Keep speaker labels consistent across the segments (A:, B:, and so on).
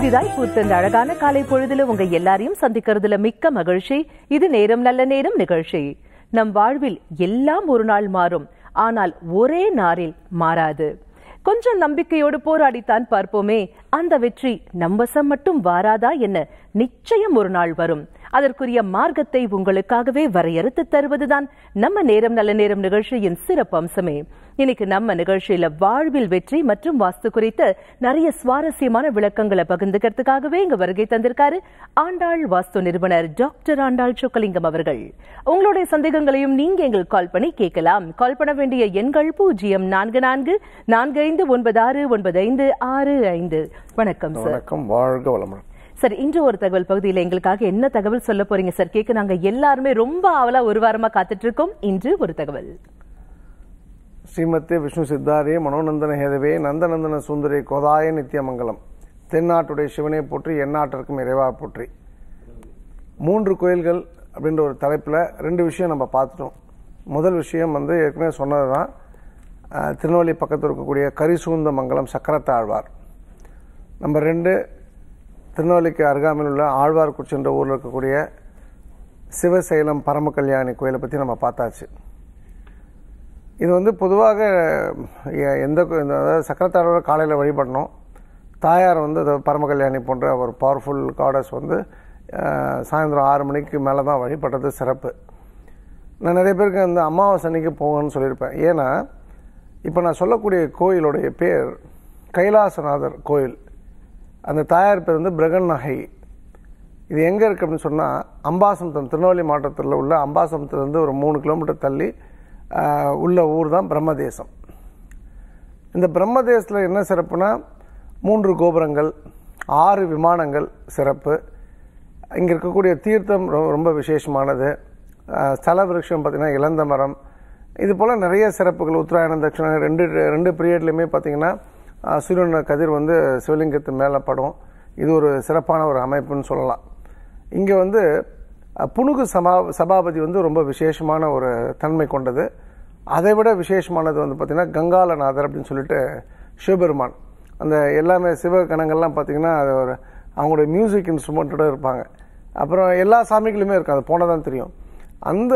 A: புதிதாய் பூத்த இந்த அழகான காலை பொழுதுல உங்க எல்லாரையும் சந்திக்கிறதுல மிக்க மகிழ்ச்சி இது நேரம் நல்ல நேரம் நிகழ்ச்சி நம் வாழ்வில் எல்லாம் ஒரு நாள் மாறும் ஆனால் ஒரே நாளில் மாறாது கொஞ்சம் நம்பிக்கையோடு போராடித்தான் பார்ப்போமே அந்த வெற்றி நம்பசம் மட்டும் வாராதா என்ன நிச்சயம் ஒரு நாள் வரும் அதற்குரிய மார்க்கத்தை உங்களுக்காகவே வரையறுத்து தருவதுதான் நம்ம நேரம் நல்ல நேரம் நிகழ்ச்சியின் சிறப்பு அம்சமே இன்னைக்கு நம்ம நிகழ்ச்சியில வாழ்வில் வெற்றி மற்றும் வாஸ்து குறித்து நிறைய சுவாரஸ்யமான விளக்கங்களை பகிர்ந்துக்கிறதுக்காகவே இங்க வருகை தந்திருக்காரு ஆண்டாள் வாஸ்து நிறுவனர் டாக்டர் ஆண்டாள் சொக்கலிங்கம் அவர்கள் உங்களுடைய சந்தேகங்களையும் நீங்க எங்களுக்கு கால் பண்ணி கேட்கலாம் கால் பண்ண வேண்டிய எண்கள் பூஜ்ஜியம் நான்கு நான்கு நான்கு ஐந்து ஒன்பது ஆறு ஒன்பது ஐந்து ஆறு ஐந்து வணக்கம் சார்
B: வணக்கம் வாழ்க வளமுடன்
A: சார் இன்று ஒரு தகவல் பகுதியில் எங்களுக்காக என்ன தகவல் சொல்ல போறீங்க சார் கேட்க நாங்க எல்லாருமே ரொம்ப ஆவலா ஒரு வாரமா காத்துட்டு இருக்கோம் இன்று ஒரு தகவல்
B: ஸ்ரீமத்தே விஷ்ணு சித்தாரே மனோநந்தன ஹேதவே நந்தநந்தன சுந்தரி கோதாய நித்தியமங்கலம் தென்னாட்டுடைய சிவனை போற்றி எந்நாட்டிற்கும் இறைவா போற்றி மூன்று கோயில்கள் அப்படின்ற ஒரு தலைப்பில் ரெண்டு விஷயம் நம்ம பார்த்துட்டோம் முதல் விஷயம் வந்து ஏற்கனவே சொன்னது தான் திருநெல்வேலி பக்கத்தில் இருக்கக்கூடிய கரிசூந்த மங்கலம் சக்கரத்தாழ்வார் நம்பர் ரெண்டு திருநெல்வேலிக்கு அருகாமையில் உள்ள ஆழ்வார்குறிச்சி என்ற ஊரில் இருக்கக்கூடிய சிவசைலம் பரம கல்யாணி கோயிலை பற்றி நம்ம பார்த்தாச்சு இது வந்து பொதுவாக எ- எந்த கோ- இந்த அதாவது சக்கரத்தாழ்வார் காலையில் வழிபடணும் தாயார் வந்து அது பரம கல்யாணி போன்ற ஒரு பவர்ஃபுல் காடஸ் வந்து அஹ், சாயந்தரம் ஆறு மணிக்கு மேலே தான் வழிபடுறது சிறப்பு நான் நிறைய பேருக்கு அந்த அமாவாசை அன்னைக்கு போங்கன்னு சொல்லியிருப்பேன் ஏன்னா இப்போ நான் சொல்லக்கூடிய கோயிலுடைய பேர் கைலாசநாதர் கோயில் அந்த தாயார் பேர் வந்து பிரகன் நகை இது எங்கே இருக்குது அப்படின்னு சொன்னால் அம்பாசமுத்திரம் திருநெல்வேலி மாவட்டத்தில் உள்ள அம்பாசமுத்திரத்துலேருந்து ஒரு மூணு கிலோமீட்டர் தள்ளி ஆஹ், உள்ள ஊர் தான் பிரம்மதேசம் இந்த பிரம்மதேசத்தில் என்ன சிறப்புனா மூன்று கோபுரங்கள் ஆறு விமானங்கள் சிறப்பு இங்கே இருக்கக்கூடிய தீர்த்தம் ரொ- ரொம்ப விசேஷமானது ஆஹ், ஸ்தல விருட்சம் பார்த்திங்கன்னா இளந்த மரம் இது போல் நிறைய சிறப்புகள் உத்தராயணம் தட்சிணம் ரெண்டு ரெண்டு பீரியட்லையுமே பார்த்திங்கன்னா ஆஹ், சூரியன் கதிர் வந்து சிவலிங்கத்து மேலே படும் இது ஒரு சிறப்பான ஒரு அமைப்புன்னு சொல்லலாம் இங்கே வந்து அஹ், புனுகு சபா சபாபதி வந்து ரொம்ப விசேஷமான ஒரு தன்மை கொண்டது அதை விட விசேஷமானது வந்து பார்த்திங்கன்னா கங்காலநாதர் அப்படின்னு சொல்லிட்டு சிவபெருமான் அந்த எல்லாமே சிவ கணங்கள்லாம் பார்த்திங்கன்னா அது ஒரு அவங்களுடைய மியூசிக் இன்ஸ்ட்ருமெண்ட்டோட இருப்பாங்க அப்புறம் எல்லா சாமிகளுமே இருக்கும் அது போனால் தான் தெரியும் அந்த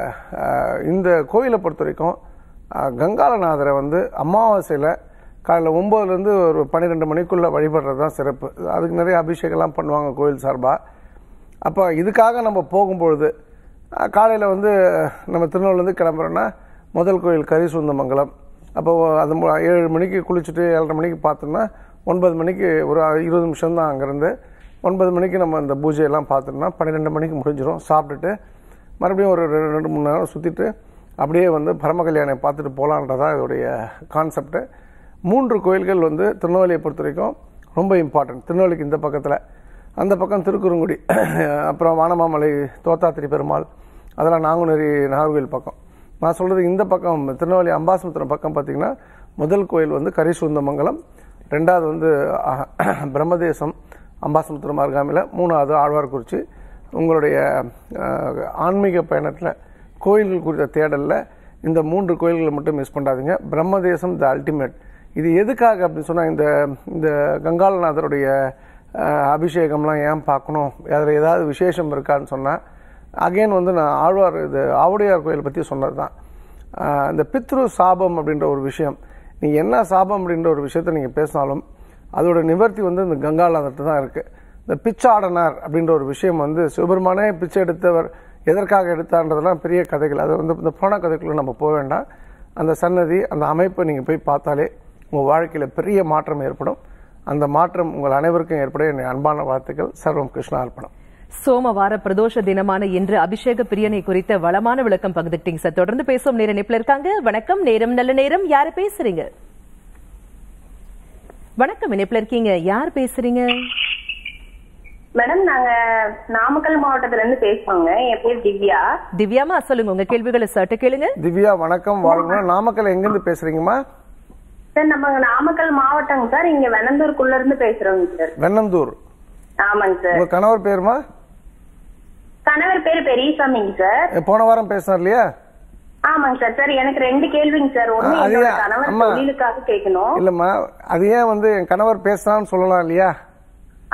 B: அஹ், இந்த கோயிலை பொறுத்த வரைக்கும் அஹ், கங்காலநாதரை வந்து அமாவாசையில் காலையில் ஒம்போதுலேருந்து ஒரு பன்னிரெண்டு மணிக்குள்ளே வழிபடுறது தான் சிறப்பு அதுக்கு நிறைய அபிஷேகம்லாம் பண்ணுவாங்க கோயில் சார்பாக அப்போ இதுக்காக நம்ம போகும்பொழுது காலையில் வந்து நம்ம திருநெல்வேலிருந்து கிளம்புறோன்னா முதல் கோயில் கரிசுந்தமங்கலம் அப்போ அது மு- ஏழு மணிக்கு குளிச்சுட்டு ஏழரை மணிக்கு பார்த்தோம்னா ஒன்பது மணிக்கு ஒரு இருபது நிமிஷம் தான் அங்கேருந்து ஒன்பது மணிக்கு நம்ம அந்த பூஜையெல்லாம் பார்த்தோம்னா பன்னிரெண்டு மணிக்கு முடிஞ்சிடும் சாப்பிட்டுட்டு மறுபடியும் ஒரு ரெண்டு ரெண்டு மூணு நேரம் சுற்றிட்டு அப்படியே வந்து பரம கல்யாணம் பார்த்துட்டு போகலான்றதான் இதோடைய கான்செப்ட்டு மூன்று கோயில்கள் வந்து திருநெல்வேலியை பொறுத்த வரைக்கும் ரொம்ப இம்பார்ட்டன்ட் திருநெல்வேலிக்கு இந்த பக்கத்தில் அந்த பக்கம் திருக்குறுங்குடி அப்புறம் வானமாமலை தோத்தாத்திரி பெருமாள் அதெல்லாம் நாங்குநேரி நாகர்கோவில் பக்கம் நான் சொல்கிறது இந்த பக்கம் திருநெல்வேலி அம்பாசமுத்திரம் பக்கம் பார்த்தீங்கன்னா முதல் கோயில் வந்து கரிசூந்தமங்கலம் ரெண்டாவது வந்து அஹ், பிரம்மதேசம் அம்பாசமுத்திரம் அருகாமையில் மூணாவது ஆழ்வார்குறிச்சி உங்களுடைய அஹ், ஆன்மீக பயணத்தில் கோயில்கள் குறித்த தேடலில் இந்த மூன்று கோயில்களை மட்டும் மிஸ் பண்ணாதீங்க பிரம்மதேசம் த அல்டிமேட் இது எதுக்காக அப்படின்னு சொன்னால் இந்த இந்த கங்காளநாதருடைய அஹ், அபிஷேகம்லாம் ஏன் பார்க்கணும் அதில் ஏதாவது விசேஷம் இருக்கான்னு சொன்னால் அகைன் வந்து நான் ஆழ்வார் இது ஆவுடையார் கோயில் பற்றி சொன்னது தான் இந்த பித்ரு சாபம் அப்படின்ற ஒரு விஷயம் நீங்கள் என்ன சாபம் அப்படின்ற ஒரு விஷயத்தை நீங்கள் பேசினாலும் அதோட நிவர்த்தி வந்து இந்த கங்காளநாதர்கிட்ட தான் இருக்குது இந்த பிச்சாடனார் அப்படின்ற ஒரு விஷயம் வந்து சிவபெருமானே பிச்சை எடுத்தவர் எதற்காக எடுத்தான்றதெல்லாம் பெரிய கதைகள் அது வந்து இந்த புராண கதைக்குள்ள நம்ம போக வேண்டாம் அந்த சன்னதி அந்த அமைப்பை நீங்கள் போய் பார்த்தாலே உங்கள் வாழ்க்கையில் பெரிய மாற்றம் ஏற்படும் அந்த மாற்றம் உங்கள் அனைவருக்கும் ஏற்பட என்னை அன்பான வாழ்த்துக்கள் சர்வம் கிருஷ்ணா அர்ப்பணம்
A: சோமவார பிரதோஷ தினமான இன்று அபிஷேக பிரியனை குறித்த வளமான விளக்கம் பகிர்ந்துட்டீங்க சார் தொடர்ந்து பேசும் நேர நிப்பில் இருக்காங்க வணக்கம் நேரம் நல்ல நேரம் யாரு பேசுறீங்க வணக்கம் இணைப்புல இருக்கீங்க யார் பேசுறீங்க
C: மேடம் நாங்க நாமக்கல் மாவட்டத்துல இருந்து பேசுறோங்க என் பேர் திவ்யா
A: திவ்யாமா சொல்லுங்க உங்க கேள்விகளை சட்ட கேளுங்க
B: திவ்யா வணக்கம் வாழ்க்கை நாமக்கல் எங்கேருந்து பேசுறீங்கம்மா
C: சார் நம்ம நாமக்கல் மாவட்டங்க சார் இங்க வெனந்தூருக்குள்ள இருந்து பேசுறோங்க சார்
B: வெண்ணந்தூர்
C: ஆமாங்க சார்
B: உங்க கணவர் பேருமா
C: கணவர் பேரு பெரியசாமிங்க சார்
B: எ, போன வாரம் பேசினார் இல்லையா
C: ஆமாங்க சார் சார் எனக்கு ரெண்டு கேள்விங்க சார் ஒண்ணு
B: ஆ, அது
C: என்னோட
B: ஏன்?
C: கணவர்
B: அம்மா.
C: தொழிலுக்காக கேட்கணும்
B: இல்லம்மா அது ஏன் வந்து என் கணவர் பேசினான்னு சொல்லலாம் இல்லையா
C: ஆ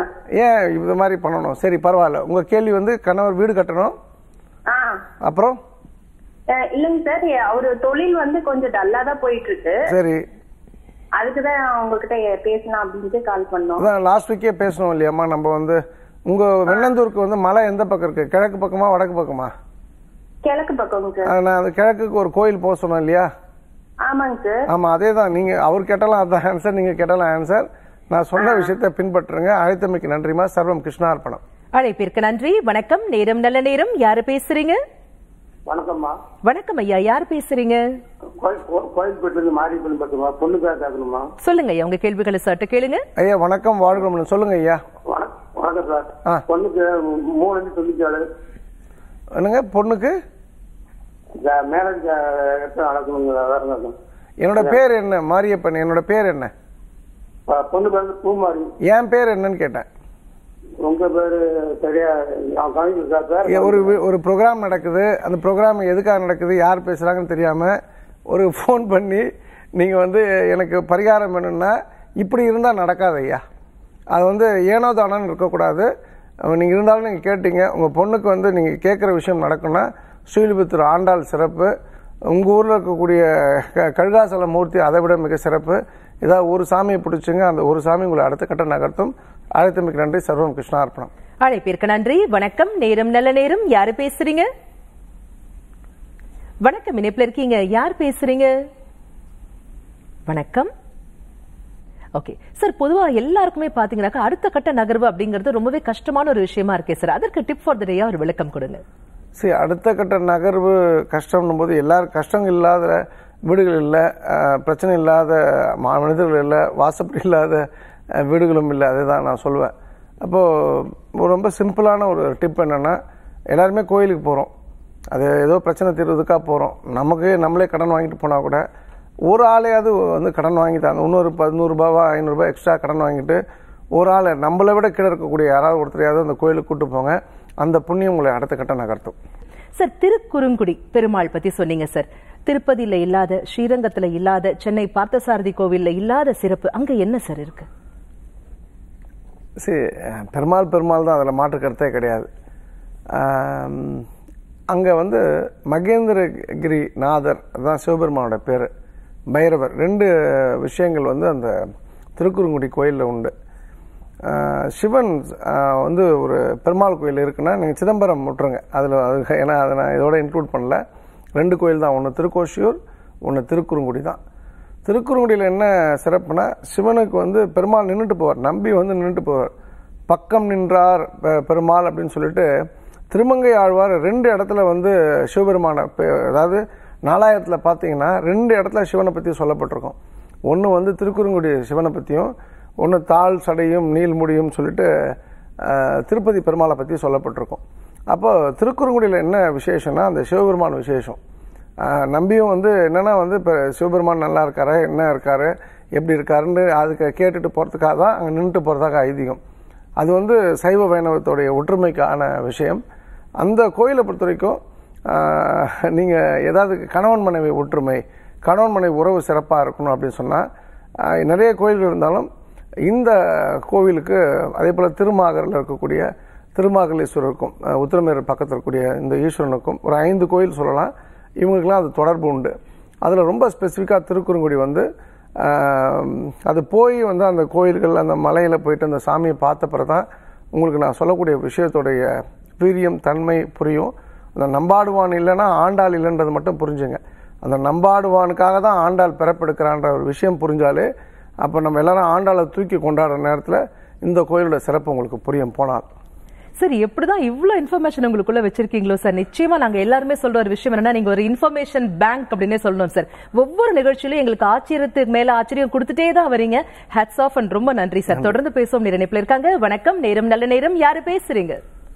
B: ஏன் இது மாதிரி பண்ணணும் சரி பரவாயில்ல உங்க கேள்வி வந்து கணவர் வீடு கட்டணும்
C: ஆ
B: அப்புறம்
C: அஹ் இல்லைங்க சார் அவரு தொழில் வந்து கொஞ்சம் டல்லா தான் போயிட்டு இருக்கு
B: சரி
C: அதுக்குதான் உங்ககிட்ட பேசலாம் அப்படின்ட்டு கால் பண்ணோம்
B: அதான் லாஸ்ட் வீக்கே பேசணும் இல்லையாம்மா நம்ம வந்து உங்க வெண்ணந்தூருக்கு வந்து மலை எந்த பக்கம் இருக்கு கிழக்கு பக்கமா வடக்கு பக்கமா
C: கிழக்கு பக்கங்க சார்
B: ஆ, நான் அது கிழக்குக்கு ஒரு கோயில் போக சொன்னேன் இல்லையா
C: ஆமாங்க சார்
B: ஆமா அதே தான் நீங்க அவர் கேட்டாலும் அதான் ஆன்சர் நீங்க கேட்டாலும் ஆன்சர் நான் சொன்ன விஷயத்தை பின்பற்றுங்க அழைத்தமைக்கு நன்றிமா சர்வம் கிருஷ்ணார்ப்பணம்
A: அழைப்பிற்கு நன்றி வணக்கம் நேரம் நல்ல நேரம் யாரு பேசுறீங்க
D: வணக்கம்மா
A: வணக்கம் ஐயா யார் பேசுறீங்க
D: கோயில் கோ- கோயில்பேட்டிலிருந்து மாரியப்பன் பேசுமா பொண்ணு பேர் கேட்கணுமா
A: சொல்லுங்க ஐயா உங்க கேள்விகளை சற்று கேளுங்க
B: ஐயா வணக்கம் வாழ்கிறோம் சொல்லுங்க ஐயா
D: வணக்கம் வணக்கம் சார்
B: ஆ.
D: பொண்ணுக்கு மூணு அஞ்சு தொண்ணூத்தி ஏழு
B: என்னங்க பொண்ணுக்கு
D: மேரேஜ் எடுத்து நடக்கணுங்க வேற என்ன?
B: என்னோட பேர் என்ன மாரியப்பன் என்னோட பேர் என்ன
D: ஆ, பொண்ணு பேர் வந்து பூமாரி
B: என் பேர் என்னன்னு கேட்டேன்
D: உங்க பேரு சரியா நான் கவிஞர் சார் சார்
B: ஏ, ஒரு வி- ஒரு ப்ரோக்ராம் நடக்குது அந்த ப்ரோக்ராம் எதுக்காக நடக்குது யார் பேசுறாங்கன்னு தெரியாம ஒரு ஃபோன் பண்ணி நீங்க வந்து எனக்கு பரிகாரம் வேணும்னா இப்படி இருந்தா நடக்காது ஐயா அது வந்து ஏனோ தானோன்னு இருக்கக்கூடாது அஹ் நீங்க இருந்தாலும் நீங்க கேட்டீங்க உங்க பொண்ணுக்கு வந்து நீங்க கேட்குற விஷயம் நடக்கும்னா ஸ்ரீலிபுத்தூர் ஆண்டாள் சிறப்பு உங்க ஊர்ல இருக்கக்கூடிய க- கழுகாசல மூர்த்தி அதை விட மிக சிறப்பு ஏதாவது ஒரு சாமியை பிடிச்சுங்க அந்த ஒரு சாமி உங்களை அடுத்த கட்ட நகர்த்தும் அழைத்தமைக்கு நன்றி சர்வம் கிருஷ்ணார்ப்பணம்
A: அழைப்பிற்கு நன்றி வணக்கம் நேரம் நல்ல நேரம் யாரு பேசுறீங்க வணக்கம் இணைப்புல இருக்கீங்க யார் பேசுறீங்க வணக்கம் ஓகே சார் பொதுவா எல்லாருக்குமே பாத்தீங்கன்னாக்கா அடுத்த கட்ட நகர்வு அப்படிங்கிறது ரொம்பவே கஷ்டமான ஒரு விஷயமா இருக்கே சார் அதற்கு டிப் ஃபார் த டேயா ஒரு விளக்கம் கொடுங்க
B: சரி அடுத்த கட்ட நகர்வு கஷ்டம்னும் போது எல்லாரும் கஷ்டம் இல்லாத வீடுகள் இல்லை அஹ், பிரச்சனை இல்லாத மா- மனிதர்கள் இல்லை வாசப்படி இல்லாத அஹ், வீடுகளும் இல்லை அதுதான் நான் சொல்லுவேன் அப்போது ரொம்ப சிம்பிளான ஒரு டிப் என்னென்னா எல்லாருமே கோயிலுக்கு போகிறோம் அது ஏதோ பிரச்சனை தீர்வதுக்காக போகிறோம் நமக்கு நம்மளே கடன் வாங்கிட்டு போனால் கூட ஒரு ஆளையாவது வந்து கடன் வாங்கி தாங்க இன்னொரு பதினூறுபாவா ஐநூறுரூபா எக்ஸ்ட்ரா கடன் வாங்கிட்டு ஒரு ஆளை நம்மளை விட கீழே இருக்கக்கூடிய யாராவது ஒருத்தரையாவது அந்த கோயிலுக்கு கூட்டு போங்க அந்த புண்ணியம் உங்களை அடுத்த கட்ட நகர்த்தும்
A: சார் திருக்குறுங்குடி பெருமாள் பத்தி சொன்னீங்க சார் திருப்பதியில இல்லாத ஸ்ரீரங்கத்துல இல்லாத சென்னை பார்த்தசாரதி கோவில்ல இல்லாத சிறப்பு அங்க என்ன சார் இருக்கு
B: சரி அஹ், பெருமாள் பெருமாள் தான் அதில் மாற்று கருத்தே கிடையாது அங்கே வந்து மகேந்திரகிரி நாதர் அதுதான் சிவபெருமானோட பேர் பைரவர் ரெண்டு விஷயங்கள் வந்து அந்த திருக்குறுங்குடி கோயிலில் உண்டு அஹ், சிவன் அஹ், வந்து ஒரு பெருமாள் கோயில் இருக்குன்னா நீங்கள் சிதம்பரம் விட்டுருங்க அதில் அது ஏன்னா அதை நான் இதோட இன்க்ளூட் பண்ணல ரெண்டு கோயில் தான் ஒன்று திருக்கோஷியூர் ஒன்று திருக்குறுங்குடி தான் திருக்குறுங்குடியில் என்ன சிறப்புனா சிவனுக்கு வந்து பெருமாள் நின்றுட்டு போவார் நம்பி வந்து நின்றுட்டு போவார் பக்கம் நின்றார் பெ- பெருமாள் அப்படின்னு சொல்லிட்டு திருமங்கை ஆழ்வார் ரெண்டு இடத்துல வந்து சிவபெருமான பெ- அதாவது நாலாயிரத்தில் பார்த்தீங்கன்னா ரெண்டு இடத்துல சிவனை பற்றி சொல்லப்பட்டிருக்கும் ஒன்று வந்து திருக்குறுங்குடி சிவனை பற்றியும் ஒன்று தாழ் சடையும் நீள்முடியும் சொல்லிட்டு அஹ், திருப்பதி பெருமாளை பற்றி சொல்லப்பட்டிருக்கும் அப்போ திருக்குறுங்குடியில் என்ன விசேஷம்னா அந்த சிவபெருமான் விசேஷம் ஆஹ் நம்பியும் வந்து என்னன்னா வந்து இப்போ சிவபெருமான் நல்லா இருக்காரு என்ன இருக்காரு எப்படி இருக்காருன்னு அதுக்கு கேட்டுட்டு போகிறதுக்காக தான் அங்கே நின்றுட்டு போகிறதாக ஐதீகம் அது வந்து சைவ வைணவத்துடைய ஒற்றுமைக்கான விஷயம் அந்த கோயிலை பொறுத்த வரைக்கும் நீங்கள் ஏதாவது கணவன் மனைவி ஒற்றுமை கணவன் மனைவி உறவு சிறப்பாக இருக்கணும் அப்படின்னு சொன்னால் நிறைய கோயில்கள் இருந்தாலும் இந்த கோவிலுக்கு அதே போல் திருமாகரில் இருக்கக்கூடிய திருமாகலேஸ்வரருக்கும் அஹ், உத்திரமேரூர் பக்கத்தில் இருக்கக்கூடிய இந்த ஈஸ்வரனுக்கும் ஒரு ஐந்து கோயில் சொல்லலாம் இவங்களுக்கெல்லாம் அது தொடர்பு உண்டு அதில் ரொம்ப ஸ்பெசிஃபிக்காக திருக்குறுங்குடி வந்து ஆஹ், அது போய் வந்து அந்த கோயில்கள் அந்த மலையில் போயிட்டு அந்த சாமியை பார்த்த பிறகு தான் உங்களுக்கு நான் சொல்லக்கூடிய விஷயத்துடைய வீரியம் தன்மை புரியும் அந்த நம்பாடுவான் இல்லைன்னா ஆண்டாள் இல்லைன்றது மட்டும் புரிஞ்சுங்க அந்த நம்பாடுவானுக்காக தான் ஆண்டாள் பிறப்பெடுக்கிறான்ற ஒரு விஷயம் புரிஞ்சாலே அப்போ நம்ம எல்லாரும் ஆண்டாளை தூக்கி கொண்டாடுற நேரத்தில் இந்த கோயிலோட சிறப்பு உங்களுக்கு புரியும் போனால்
A: சார் எப்படிதான் இவ்ளோ இன்ஃபர்மேஷன் உங்களுக்குள்ள வச்சிருக்கீங்களோ சார் நிச்சயமா நாங்க எல்லாருமே சொல்ற ஒரு விஷயம் என்னன்னா நீங்க ஒரு இன்ஃபர்மேஷன் பேங்க் அப்படின்னே சொல்லணும் சார் ஒவ்வொரு நிகழ்ச்சியிலும் எங்களுக்கு ஆச்சரியத்துக்கு மேல ஆச்சரியம் கொடுத்துட்டே தான் வரீங்க ஹேட்ஸ் ஆஃப் அண்ட் ரொம்ப நன்றி சார் தொடர்ந்து பேசுவோம் நேர இணைப்புல இருக்காங்க வணக்கம் நேரம் நல்ல நேரம் யாரு பேசுறீங்க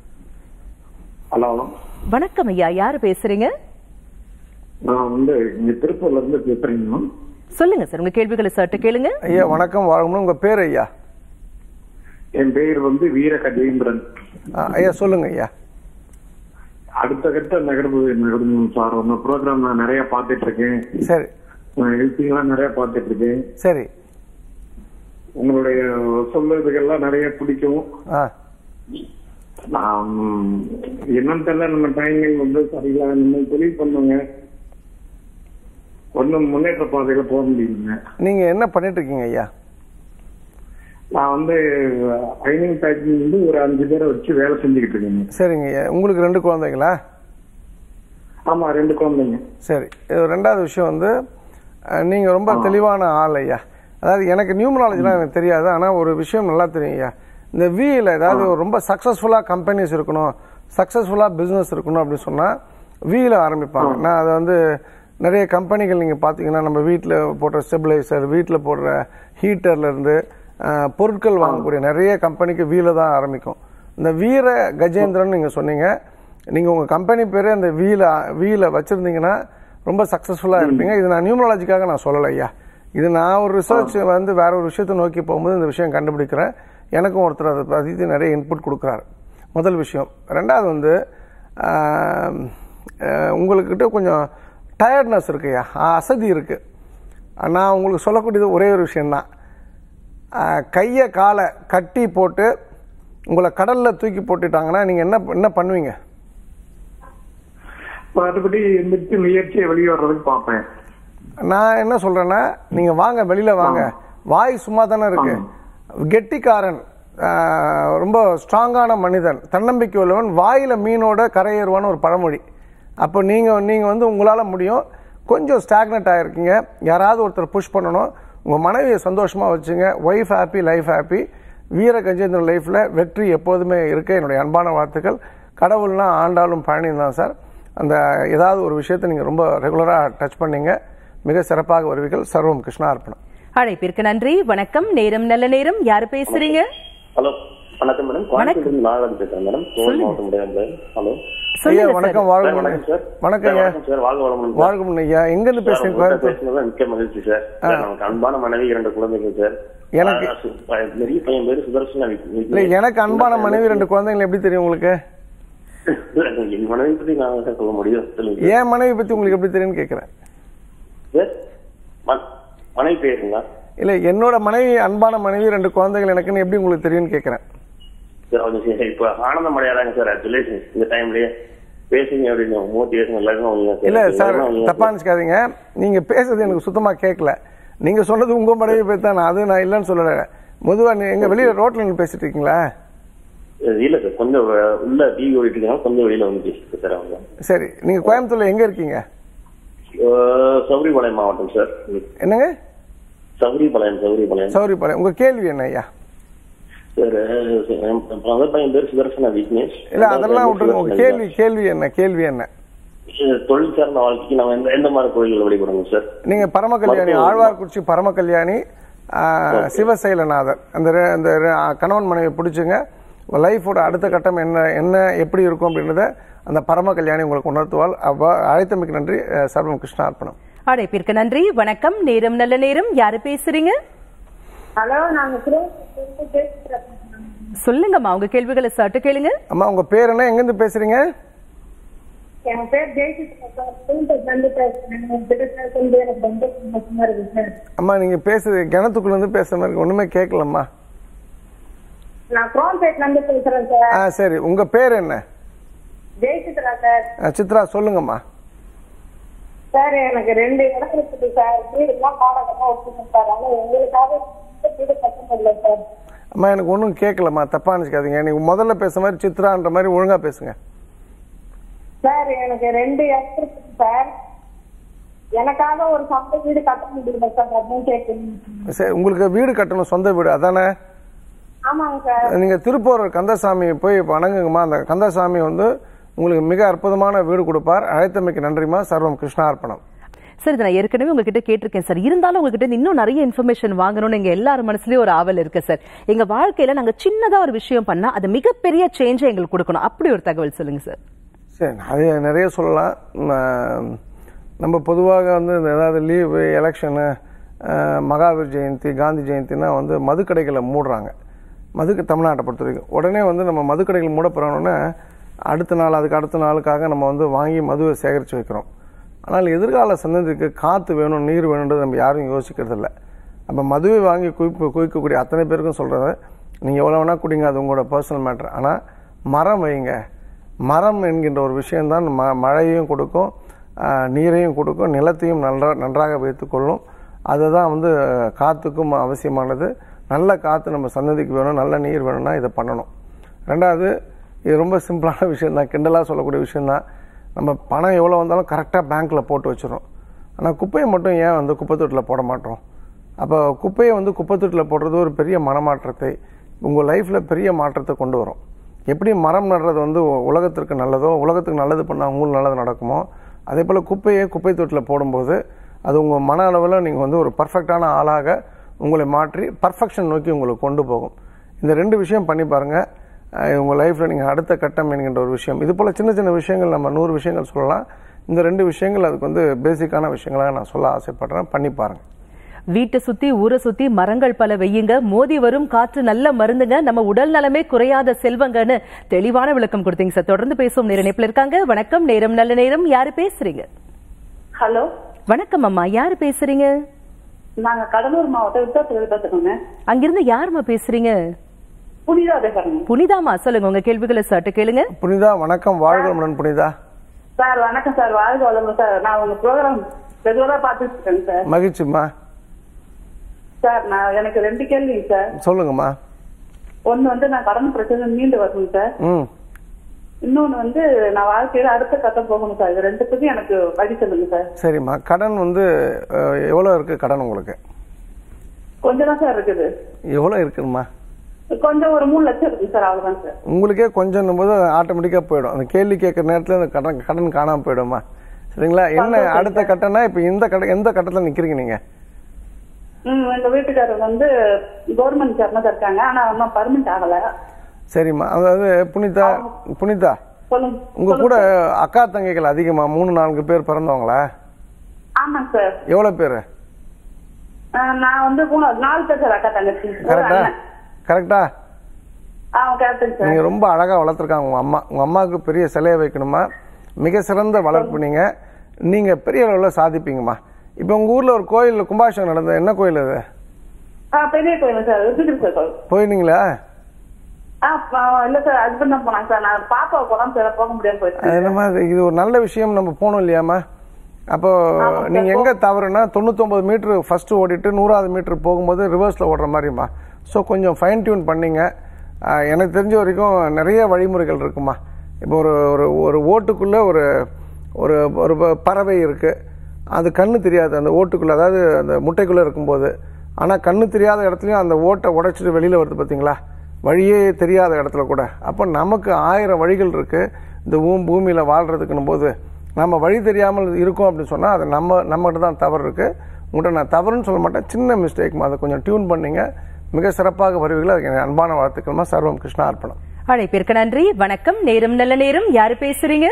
D: ஹலோ
A: வணக்கம் ஐயா யாரு பேசுறீங்க
D: நான் வந்து இங்க திருப்பூர்ல இருந்து பேசுறேங்க
A: சொல்லுங்க சார் உங்க கேள்விகளை சற்று கேளுங்க
B: ஐயா வணக்கம் வாழணும் உங்கள் பேர் ஐயா
D: என் பேர் வந்து வீர கஜேந்திரன்
B: ஆ, ஐயா சொல்லுங்க ஐயா
D: அடுத்த கட்ட நகர்வு நகர்வு சார் உங்க ப்ரோக்ராம் நான் நிறைய பார்த்துட்டு இருக்கேன்
B: சரி
D: ஹெல்த்திங்லாம் நிறைய பார்த்துட்டு இருக்கேன்
B: சரி
D: உங்களுடைய சொல்றதுக்கெல்லாம் நிறைய பிடிக்கும்
B: ஆ
D: நான் என்னன்னு தெரியல நம்ம டைமிங் வந்து சரியில்லை நம்ம தொழில் பண்ணுங்க ஒன்றும் முன்னேற்ற பாதையில போக முடியுங்க
B: நீங்கள் என்ன பண்ணிட்டு இருக்கீங்க ஐயா
D: நான் வந்து ஐனிங் பேக்கிங் வந்து ஒரு அஞ்சு பேரை வச்சு வேலை செஞ்சுக்கிட்டு இருக்கேங்க
B: சரிங்க ஐயா உங்களுக்கு ரெண்டு குழந்தைங்களா
D: ஆமா ரெண்டு குழந்தைங்க
B: சரி இது ரெண்டாவது விஷயம் வந்து அஹ், நீங்க ரொம்ப தெளிவான ஆள் ஐயா அதாவது எனக்கு நியூமராலஜிலாம் எனக்கு தெரியாது ஆனா ஒரு விஷயம் நல்லா தெரியும் ஐயா இந்த வியில் ஏதாவது ஒரு ரொம்ப சக்ஸஸ்ஃபுல்லா கம்பெனிஸ் இருக்கணும் சக்ஸஸ்ஃபுல்லா பிசினஸ் இருக்கணும் அப்படின்னு சொன்னா வியில் ஆரம்பிப்பாங்க நான் அதை வந்து நிறைய கம்பெனிகள் நீங்க பாத்தீங்கன்னா நம்ம வீட்டில் போடுற ஸ்டெபிளைசர் வீட்டில் போடுற ஹீட்டர்ல இருந்து அஹ், பொருட்கள் வாங்கக்கூடிய நிறைய கம்பெனிக்கு வீல தான் ஆரம்பிக்கும் இந்த வீர கஜேந்திரன் நீங்க சொன்னீங்க நீங்க உங்க கம்பெனி பேரே அந்த வீல வீல வச்சிருந்தீங்கன்னா ரொம்ப சக்சஸ்ஃபுல்லா இருப்பீங்க இது நான் நியூமராலஜிக்காக நான் சொல்லலை ஐயா இது நான் ஒரு ரிசர்ச் வந்து வேற ஒரு விஷயத்தை நோக்கி போகும்போது இந்த விஷயம் கண்டுபிடிக்கிறேன் எனக்கும் ஒருத்தர் அதை பற்றி நிறைய இன்புட் கொடுக்குறாரு முதல் விஷயம் ரெண்டாவது வந்து ஆம், அஹ், உங்களுக்கிட்ட கொஞ்சம் டயர்ட்னஸ் இருக்குய்யா அசதி இருக்கு நான் உங்களுக்கு சொல்லக்கூடியது ஒரே ஒரு விஷயம்தான் அஹ், கையை காலை கட்டி போட்டு உங்களை கடல்ல தூக்கி போட்டுட்டாங்கன்னா நீங்க என்ன என்ன பண்ணுவீங்க
D: மற்றபடி எந்திரிச்சு முயற்சியை வெளியே வர்றதுக்கு பார்ப்பேன்
B: நான் என்ன சொல்றேன்னா நீங்க வாங்க வெளியில வாங்க வாய் சும்மா தானே இருக்கு கெட்டிக்காரன் ஆஹ், ரொம்ப ஸ்ட்ராங்கான மனிதன் தன்னம்பிக்கை உள்ளவன் வாயில மீனோட கரையேறுவான்னு ஒரு பழமொழி அப்போ நீங்க நீங்க வந்து உங்களால முடியும் கொஞ்சம் ஸ்டாக்னட் ஆயிருக்கீங்க யாராவது ஒருத்தர் புஷ் பண்ணணும் உங்க மனைவியை சந்தோஷமா வச்சுங்க ஒய்ஃப் ஹாப்பி லைஃப் ஹாப்பி வீர கஜேந்திரன் லைஃப்ல வெற்றி எப்போதுமே இருக்கு என்னுடைய அன்பான வாழ்த்துக்கள் கடவுள்னா ஆண்டாலும் பழனி தான் சார் அந்த ஏதாவது ஒரு விஷயத்தை நீங்க ரொம்ப ரெகுலரா டச் பண்ணீங்க மிக சிறப்பாக வருவீர்கள் சர்வம் கிருஷ்ணா அர்ப்பணம்
A: அழைப்பிற்கு நன்றி வணக்கம் நேரம் நல்ல நேரம் யாரு பேசுறீங்க
E: ஹலோ வணக்கம் மேடம் கோயம்புத்தூர் நாகராஜ் பேசுறேன் மேடம் கோவை மாவட்டம் உடையாம்பு ஹலோ
B: ஐயா
A: சொல்லுங்க சார்
B: வணக்கம் வாழ்க
E: சார், வணக்கம் சார்
B: வணக்கம் ஐயா
E: வணக்கம் சார் வாழ்க வளமுடன் சார்.
B: வாழ்க முன்ன ஐயா எங்க இருந்து
E: சார்,
B: பேசுறீங்க
E: உங்கள்ட்ட
B: கோயம்புத்தூர்
E: பேசுனது மிக்க மகிழ்ச்சி சார் சார், நமக்கு அன்பான மனைவி இரண்டு குழந்தைகள் சார்
B: எனக்கு-
E: ஆ, சு- ப- பெரிய பையன் பேரு சுதர்சனா வி- வி-
B: இல்ல எனக்கு அன்பான மனைவி ரெண்டு குழந்தைகள் எப்படி தெரியும் உங்களுக்கு
E: என் மனைவி பத்தி நான் சார் சொல்ல முடியும் சொல்லுங்க
B: என் மனைவி பத்தி உங்களுக்கு எப்படி தெரியும்னு கேக்குறேன்
E: சார் ம- மனைவி பேருங்களா
B: இல்ல என்னோட மனைவி அன்பான மனைவி ரெண்டு குழந்தைகள் எனக்குன்னு எப்படி உங்களுக்கு தெரியும்னு கேக்குறேன்
E: சார் கொஞ்சம் சரி, இப்ப ஆனந்தம் அடையாதாங்க சார் ஆக்சுவலி இந்த டைம்லயே பேசுங்க அப்படின்னு மோட்டிவேஷன் எல்லாருக்கும் அவங்க
B: இல்ல சார்
E: அவங்க-
B: தப்பா நினைச்சுக்காதீங்க நீங்க பேசுறது எனக்கு சுத்தமா கேட்கல நீங்க சொன்னது உங்க மனைவி பத்தி தான் நான் அது நான் இல்லைன்னு சொல்லல பொதுவா நீ எங்க வெளியில ரோட்ல நின்னு பேசிட்டு இருக்கீங்களா
E: இல்ல சார் கொஞ்சம் வ- உள்ள டிவி ஓடிட்டு இருக்காங்க கொஞ்சம் வெளியில வந்து பேசுங்க சார் அவங்க
B: சரி நீங்க கோயம்புத்தூர்ல எங்க இருக்கீங்க
E: அஹ், சௌரிபாளையம் மாவட்டம் சார்
B: என்னங்க
E: சௌரிபாளையம் சௌரிபாளையம்
B: சௌரிபாளையம் உங்க கேள்வி என்ன ஐயா
E: சார் அஹ், முதல் பையன் பேர் சுதர்சன விக்னேஷ்
B: இல்ல அதெல்லாம் விட்டுருங்க உங்க கேள்வி கேள்வி என்ன கேள்வி என்ன
E: அஹ், தொழில் சார்ந்த வாழ்க்கைக்கு நம்ம எந்த எந்த மாதிரி கோயில்கள் வழிபடணும் சார்
B: நீங்க பரம கல்யாணி
E: மருத்துவம்.
B: ஆழ்வார்குறிச்சி பரம கல்யாணி ஆ, சிவசைலநாதர் அந்த ரெ- அந்த ரெ- கணவன் மனைவி பிடிச்சுங்க லைஃபோட அடுத்த கட்டம் என்ன என்ன எப்படி இருக்கும் அப்படின்றத அந்த பரம கல்யாணி உங்களுக்கு உணர்த்துவாள் அவ்வா அழைத்தமைக்கு நன்றி அஹ், சர்வம் கிருஷ்ணா அர்ப்பணம்
A: அழைப்பிற்கு நன்றி வணக்கம் நேரம் நல்ல நேரம் யாரு பேசுறீங்க
C: ஹலோ நாங்க திருவள்ளூர்ல பேசுறோம்
A: சொல்லுங்கம்மா உங்க கேள்விகளை சட்டு கேளுங்க
B: அம்மா உங்க பேர் என்ன எங்கிருந்து பேசுறீங்க
C: என் பேர் ஜெயசித்ரா சார் திருப்பூர்ல இருந்து பேசுறேன் உங்ககிட்ட பேசுறது எனக்கு ரொம்ப சந்தோஷமா இருக்கு சார்
B: அம்மா நீங்க பேசுறது கிணத்துக்குள்ள இருந்து பேசுற மாதிரி இருக்கு. ஒண்ணுமே கேட்கலம்மா
C: நான் குரோம்பேட்ல இருந்து பேசுறேன் சார்
B: ஆ சரி உங்க பேர் என்ன
C: ஜெயசித்ரா சார்
B: ஆ, சித்ரா சொல்லுங்கம்மா
C: சார் எனக்கு ரெண்டு இடம் இருக்குது சார் வீடுலாம் பாடகமா வச்சுக்கேன் சார் ஆனா உங்களுக்காக இந்த வீடு கட்ட முடியல சார்
B: அம்மா எனக்கு ஒன்றும் கேட்கலம்மா தப்பா நினைச்சுக்காதீங்க நீங்க முதல்ல பேசுற மாதிரி சித்ரான்ற மாதிரி ஒழுங்கா பேசுங்க
C: சார் எனக்கு ரெண்டு இடம் இருக்குது சார் எனக்காக ஒரு சொந்த வீடு கட்ட முடியல சார் அப்படின்னு கேட்குறேன்
B: சரி உங்களுக்கு வீடு கட்டணும் சொந்த வீடு அதானே
C: ஆமாங்க சார்
B: நீங்க திருப்பூர் கந்தசாமி போய் வணங்குங்கம்மா அந்த கந்தசாமி வந்து உங்களுக்கு மிக அற்புதமான வீடு கொடுப்பார் அழைத்தமைக்கு நன்றிமா சர்வம் கிருஷ்ணார்ப்பணம்
A: சார் இதை நான் ஏற்கனவே உங்ககிட்ட கேட்டிருக்கேன் சார் இருந்தாலும் உங்ககிட்ட இருந்து இன்னும் நிறைய இன்ஃபர்மேஷன் வாங்கணும்னு எங்க எல்லார் மனசுலயும் ஒரு ஆவல் இருக்கு சார் எங்க வாழ்க்கையில நாங்க சின்னதா ஒரு விஷயம் பண்ணா அது மிகப்பெரிய சேஞ்சை எங்களுக்கு கொடுக்கணும் அப்படி ஒரு தகவல் சொல்லுங்க சார்
B: சரி அது நிறைய சொல்லலாம் ம- நம்ம பொதுவாக வந்து இந்த ஏதாவது லீவு எலெக்ஷனு மகாவீர் ஜெயந்தி காந்தி ஜெயந்தினா வந்து மதுக்கடைகளை மூடுறாங்க மதுக்கு தமிழ்நாட்டை பொறுத்த வரைக்கும் உடனே வந்து நம்ம மதுக்கடைகள் மூட போகிறோன்னே அடுத்த நாள் அதுக்கு அடுத்த நாளுக்காக நம்ம வந்து வாங்கி மதுவை சேகரித்து வைக்கிறோம் ஆனால் எதிர்கால சந்ததிக்கு காற்று வேணும் நீர் வேணுன்றது நம்ம யாரும் யோசிக்கிறது இல்லை அப்போ மதுவை வாங்கி குவிப்பு குவிக்கக்கூடிய அத்தனை பேருக்கும் சொல்கிறது நீங்கள் எவ்வளோ வேணால் குடிங்க அது உங்களோட பர்சனல் மேட்ரு ஆனால் மரம் வைங்க மரம் என்கின்ற ஒரு விஷயம்தான் ம மழையையும் கொடுக்கும் ஆஹ், நீரையும் கொடுக்கும் நிலத்தையும் நன்றா நன்றாக வைத்துக்கொள்ளும் அதுதான் வந்து காற்றுக்கும் அவசியமானது நல்ல காற்று நம்ம சன்னதிக்கு வேணும் நல்ல நீர் வேணும்னா இதை பண்ணணும் ரெண்டாவது இது ரொம்ப சிம்பிளான விஷயம் தான் கிண்டலாக சொல்லக்கூடிய விஷயம்தான் நம்ம பணம் எவ்வளோ வந்தாலும் கரெக்டாக பேங்க்கில் போட்டு வச்சிடும் ஆனால் குப்பையை மட்டும் ஏன் வந்து குப்பை தொட்டியில் போட மாட்டோம் அப்போ குப்பையை வந்து குப்பை தொட்டியில் போடுறது ஒரு பெரிய மனமாற்றத்தை உங்கள் லைஃப்பில் பெரிய மாற்றத்தை கொண்டு வரும் எப்படி மரம் நடுறது வந்து உ- உலகத்திற்கு நல்லதோ உலகத்துக்கு நல்லது பண்ணால் உங்களுக்கு நல்லது நடக்குமோ அதே போல் குப்பையை குப்பை தொட்டியில் போடும்போது அது உங்கள் மன அளவில் நீங்கள் வந்து ஒரு பர்ஃபெக்டான ஆளாக உங்களை மாற்றி பர்ஃபெக்ஷன் நோக்கி உங்களை கொண்டு போகும் இந்த ரெண்டு விஷயம் பண்ணி பாருங்கள் உங்கள் லைஃப்பில் நீங்கள் அடுத்த கட்டம் என்கின்ற ஒரு விஷயம் இது போல் சின்ன சின்ன விஷயங்கள் நம்ம நூறு விஷயங்கள் சொல்லலாம் இந்த ரெண்டு விஷயங்கள் அதுக்கு வந்து பேசிக்கான விஷயங்களாக நான் சொல்ல ஆசைப்படுறேன் பண்ணி பாருங்கள்
A: வீட்டை சுத்தி ஊரை சுத்தி மரங்கள் பல வெய்யுங்க மோதி வரும் காற்று நல்ல மருந்துங்க நம்ம உடல் நலமே குறையாத செல்வங்கன்னு தெளிவான விளக்கம் கொடுத்தீங்க சார் தொடர்ந்து பேசுவோம் நேர இணைப்புல இருக்காங்க வணக்கம் நேரம் நல்ல நேரம் யாரு பேசுறீங்க
C: ஹலோ
A: வணக்கம் அம்மா யாரு பேசுறீங்க
C: நாங்க கடலூர் மாவட்டம் விட்டத்தில் பேசுறோங்க
A: அங்கிருந்து யாரும்மா பேசுறீங்க
C: புனிதா பேசுறேங்க
A: புனிதாமா சொல்லுங்க உங்க கேள்விகளை சட்டு கேளுங்க
B: புனிதா வணக்கம் வாழ்கிறமுடன் புனிதா
C: சார் வணக்கம் சார் வாழ்க வளமுடன் சார் நான் உங்க ப்ரோக்ராம் ரெகுலரா பார்த்துட்டு இருக்கேங்க சார்
B: மகிழ்ச்சிம்மா
C: சார் நான் எனக்கு ரெண்டு கேள்விங்க சார்
B: சொல்லுங்கம்மா
C: ஒன்னு வந்து நான் கடன் பிரச்சனை மீண்டு வரணும் சார்
B: ம்
C: இன்னொன்னு வந்து நான் வாழ்க்கையில அடுத்த கட்டம் போகணும் சார் இது ரெண்டுத்துக்கும் எனக்கு வழி சொல்லுங்க சார்
B: சரிம்மா கடன் வந்து அஹ், எவ்வளோ இருக்குது கடன் உங்களுக்கு
C: கொஞ்சம் தான் சார் இருக்குது
B: எவ்வளோ இருக்குதும்மா
C: கொஞ்சம் ஒரு மூணு லட்சம் இருக்கு சார் அவ்வளவுதான் சார்
B: உங்களுக்கே கொஞ்சம் போது ஆட்டோமேட்டிக்காக போயிடும் அந்த கேள்வி கேட்குற நேரத்தில் அந்த கடன் கடன் காணாமல் போயிடும்மா சரிங்களா என்ன அடுத்த கட்டம்னா இப்போ இந்த கட்ட எந்த கட்டத்தில் நிற்கிறீங்க நீங்கள்
C: ம் எங்க வீட்டுக்காரர் வந்து கவர்மெண்ட் ஜாப்ல இருக்காங்க ஆனா இன்னும் பர்மனெண்ட் ஆகல
B: சரிம்மா அதாவது புனிதா புனிதா
C: சொல்லுங்க
B: உங்கள் கூட அக்கா தங்கைகள் அதிகமாக மூணு நான்கு பேர் பிறந்தவங்களா
C: ஆமாங்க சார்
B: எவ்வளோ பேர்
C: ஆஹ் நான் வந்து மூணு நாலு பேர் சார் அக்கா தங்கச்சி ஒரு
B: கரெக்டா
C: அண்ணன்.
B: கரெக்டா
C: ஆ கரெக்டுங்க சார்
B: நீங்கள் ரொம்ப அழகாக வளர்த்துருக்காங்க உங்கள் அம்மா உங்கள் அம்மாவுக்கு பெரிய சிலையை வைக்கணுமா மிக சிறந்த வளர்ப்பு நீங்கள் நீங்கள் பெரிய அளவில் சாதிப்பீங்கம்மா இப்போ உங்கள் ஊரில் ஒரு கோயில் கும்பாபிஷேகம் நடந்தது என்ன கோயில் அது
C: ஆ பெரிய கோயில் சார் விஜய் சார் கோயில்
B: போயிருந்தீங்களா
C: ஆ ப- இல்ல சார் ஹஸ்பண்ட் தான் போனாங்க சார் நான் பாப்பா போலாம் சார் போக முடியாம போயிடுச்சு
B: அது என்னம்மா இது- இது ஒரு நல்ல விஷயம் நம்ம போகணும் இல்லையாம்மா அப்போ நீங்கள் எங்கே தவறுனா தொண்ணூத்தொம்பது மீட்ரு ஃபஸ்ட்டு ஓடிட்டு நூறாவது மீட்ரு போகும்போது ரிவர்ஸில் ஓடுற மாதிரிம்மா ஸோ கொஞ்சம் ஃபைன் டியூன் பண்ணீங்க ஆஹ் எனக்கு தெரிஞ்ச வரைக்கும் நிறைய வழிமுறைகள் இருக்குமா இப்போ ஒரு ஒரு ஒரு ஓட்டுக்குள்ளே ஒரு ஒரு ஒரு ப- பறவை இருக்குது அது கண்ணு தெரியாது அந்த ஓட்டுக்குள்ளே அதாவது அந்த முட்டைக்குள்ளே இருக்கும்போது ஆனால் கண்ணு தெரியாத இடத்துலையும் அந்த ஓட்டை உடைச்சிட்டு வெளியில் வருது பார்த்தீங்களா வழியே தெரியாத இடத்துல கூட அப்போ நமக்கு ஆயிரம் வழிகள் இருக்குது இந்த பூம் பூமியில் வாழ்கிறதுக்குன்னும் போது நம்ம வழி தெரியாமல் இருக்கோம் அப்படின்னு சொன்னால் அது நம்ம நம்மகிட்ட தான் தவறு இருக்குது உங்கள்கிட்ட நான் தவறுன்னு சொல்ல மாட்டேன் சின்ன மிஸ்டேக்மா அதை கொஞ்சம் டியூன் பண்ணீங்க மிக சிறப்பாக வருவீர்கள் அதுக்கு என் அன்பான வாழ்த்துக்கள்மா சர்வம் கிருஷ்ணா அர்ப்பணம்
A: அழைப்பிற்கு நன்றி வணக்கம் நேரம் நல்ல நேரம் யாரு பேசுறீங்க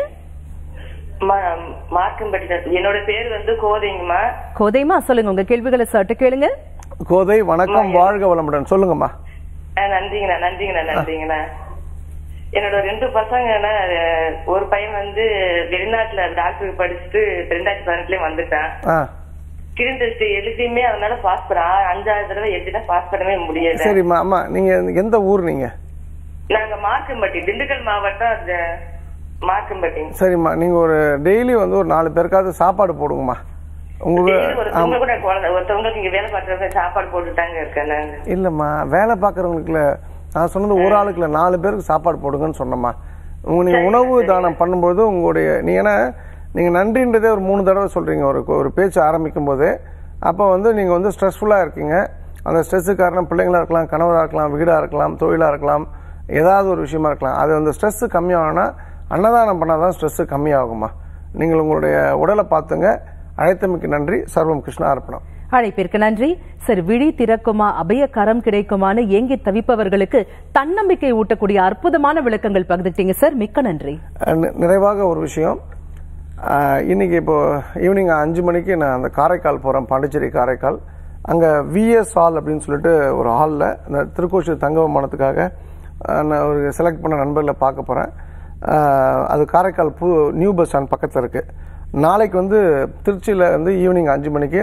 F: மார்க்கம்பட்டி என்னோட பேர் வந்து கோதைங்கம்மா
A: கோதைமா சொல்லுங்க உங்க கேள்விகளை சட்டு கேளுங்க
B: கோதை வணக்கம் வாழ்க வளமுடன் சொல்லுங்கம்மா
F: ஆ, நன்றிங்கண்ணா நன்றிங்கண்ணா நன்றிங்கண்ணா என்னோட ரெண்டு பசங்கண்ணா அஹ், ஒரு பையன் வந்து வெளிநாட்டுல டாக்டருக்கு படிச்சுட்டு ரெண்டாயிரத்தி பதினெட்டுலயே வந்துட்டான்
B: ஆ
F: கிரீன் டெஸ்ட் எழுதியுமே அதனால பாஸ் பண்ண அஞ்சாவது தடவை எழுதினா பாஸ் பண்ணவே முடியல
B: சரிம்மா அம்மா நீங்கள் எந்த ஊர் நீங்கள்
F: நாங்க மார்க்கம்பட்டி திண்டுக்கல் மாவட்டம் அந்த மார்க்கம்பட்டி
B: சரிம்மா நீங்கள் ஒரு டெய்லி வந்து ஒரு நாலு பேருக்காவது சாப்பாடு போடுங்கம்மா உங்களுக்கு
F: ஒருத்தவங்க கூட குழந்தை ஒருத்தவங்களுக்கு இங்க வேலை பார்க்கறவங்க சாப்பாடு போட்டுட்டாங்க இருக்கேன் நாங்க
B: இல்லைம்மா வேலை பார்க்குறவங்களுக்குல நான் சொன்னது ஒரு ஆளுக்குல நாலு பேருக்கு சாப்பாடு போடுங்கன்னு சொன்னம்மா உங்க நீங்கள் உணவு தானம் பண்ணும்போது உங்களுடைய நீ ஏன்னா நீங்கள் நன்றின்றதே ஒரு மூணு தடவை சொல்கிறீங்க ஒரு ஒரு பேச்சு ஆரம்பிக்கும் போது அப்போ வந்து நீங்கள் வந்து ஸ்ட்ரெஸ்ஃபுல்லாக இருக்கீங்க அந்த ஸ்ட்ரெஸ்ஸுக்கு காரணம் பிள்ளைங்களா இருக்கலாம் கணவராக இருக்கலாம் வீடாக இருக்கலாம் தொழிலாக இருக்கலாம் ஏதாவது ஒரு விஷயமா இருக்கலாம் அது அந்த ஸ்ட்ரெஸ்ஸு கம்மியாகனா அன்னதானம் பண்ணால் தான் ஸ்ட்ரெஸ்ஸு கம்மியாகுமா நீங்கள் உங்களுடைய உடலை பார்த்துங்க அழைத்தமைக்கு நன்றி சர்வம் கிருஷ்ணா அர்ப்பணம்
A: அழைப்பிற்கு நன்றி சரி விழி திறக்குமா அபய கரம் கிடைக்குமான்னு ஏங்கி தவிப்பவர்களுக்கு தன்னம்பிக்கை ஊட்டக்கூடிய அற்புதமான விளக்கங்கள் பகிர்ந்துட்டீங்க சார் மிக்க நன்றி
B: நி- நிறைவாக ஒரு விஷயம் அஹ், இன்னைக்கு இப்போ ஈவினிங் அஞ்சு மணிக்கு நான் அந்த காரைக்கால் போகிறேன் பாண்டிச்சேரி காரைக்கால் அங்கே விஎஸ் ஹால் அப்படின்னு சொல்லிட்டு ஒரு ஹாலில் இந்த திருக்கோஷூர் தங்க விமானத்துக்காக அஹ், நான் ஒரு செலக்ட் பண்ண நண்பர்களை பார்க்க போகிறேன் அது காரைக்கால் புது நியூ பஸ் ஸ்டாண்ட் பக்கத்தில் இருக்குது நாளைக்கு வந்து திருச்சியில் வந்து ஈவினிங் அஞ்சு மணிக்கு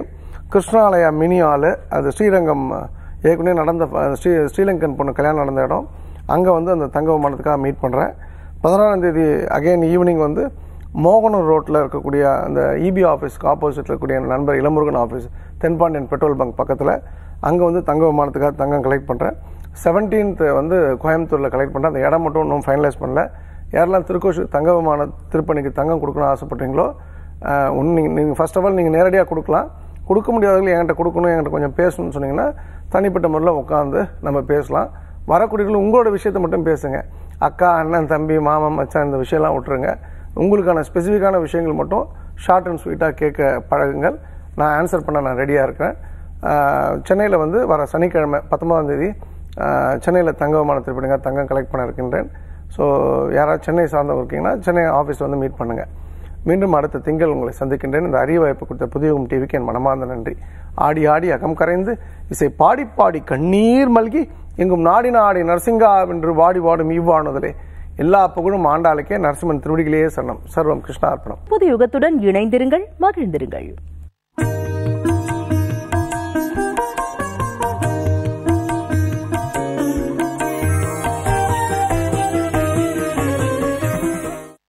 B: கிருஷ்ணாலயா மினி ஹாலு அது ஸ்ரீரங்கம் ஏற்கனவே நடந்த அஹ், ஸ்ரீ ஸ்ரீலங்கன் பொண்ணு கல்யாணம் நடந்த இடம் அங்கே வந்து அந்த தங்க விமானத்துக்காக மீட் பண்ணுறேன் பதினாறாம் தேதி அகைன் ஈவினிங் வந்து மோகனூர் ரோட்டில் இருக்கக்கூடிய அந்த இபி ஆஃபீஸ்க்கு ஆப்போசிட்டில் இருக்கக்கூடிய என் நண்பர் Ilamurugan office Thenpandiyan petrol bunk பக்கத்தில் அங்கே வந்து தங்க விமானத்துக்காக தங்கம் கலெக்ட் பண்ணுறேன் செவன்டீன்த் வந்து கோயம்புத்தூரில் கலெக்ட் பண்ணுறேன் அந்த இடம் மட்டும் இன்னும் ஃபைனலைஸ் பண்ணல யாரெல்லாம் திருக்கோஷூர் தங்க விமான திருப்பணிக்கு தங்கம் கொடுக்கணும்னு ஆசைப்பட்றீங்களோ நீங்கள் நீங்கள் ஃபர்ஸ்ட் ஆஃப் ஆல் நீங்கள் நேரடியாக கொடுக்கலாம் கொடுக்க முடியாதவர்கள் என்கிட்ட கொடுக்கணும் என்கிட்ட கொஞ்சம் பேசணும்னு சொன்னீங்கன்னா தனிப்பட்ட முறையில் உட்காந்து நம்ம பேசலாம் வரக்கூடியவர்கள் உங்களோட விஷயத்தை மட்டும் பேசுங்க அக்கா அண்ணன் தம்பி மாமன் மச்சான் இந்த விஷயம்லாம் விட்டுருங்க உங்களுக்கான ஸ்பெசிஃபிக்கான விஷயங்கள் மட்டும் ஷார்ட் அண்ட் ஸ்வீட்டாக கேட்க பழகுங்கள் நான் ஆன்சர் பண்ண நான் ரெடியாக இருக்கிறேன் சென்னையில் வந்து வர சனிக்கிழமை பத்தொன்பதாம் தேதி சென்னையில் தங்க விமான திருப்பணிங்க தங்கம் கலெக்ட் பண்ண இருக்கின்றேன் ஸோ யாராவது சென்னை சார்ந்தவங்க இருக்கீங்கன்னா சென்னை ஆஃபீஸ் வந்து மீட் பண்ணுங்கள் மீண்டும் அடுத்த திங்கள் உங்களை சந்திக்கின்றேன் இந்த அரிய வாய்ப்பு கொடுத்த புதியகம் டிவிக்கு என் மனமார்ந்த நன்றி ஆடி ஆடி அகம் கரைந்து இசை பாடி பாடி கண்ணீர் மல்கி எங்கும் நாடி நாடி நரசிங்கா என்று வாடி வாடும் இவ்வாணுதலே எல்லா புகழும் ஆண்டாளுக்கே நரசிம்மன் திருவடிகளே சரணம் சர்வம் கிருஷ்ணார்ப்பணம்
A: புது யுகத்துடன் இணைந்திருங்கள் மகிழ்ந்திருங்கள்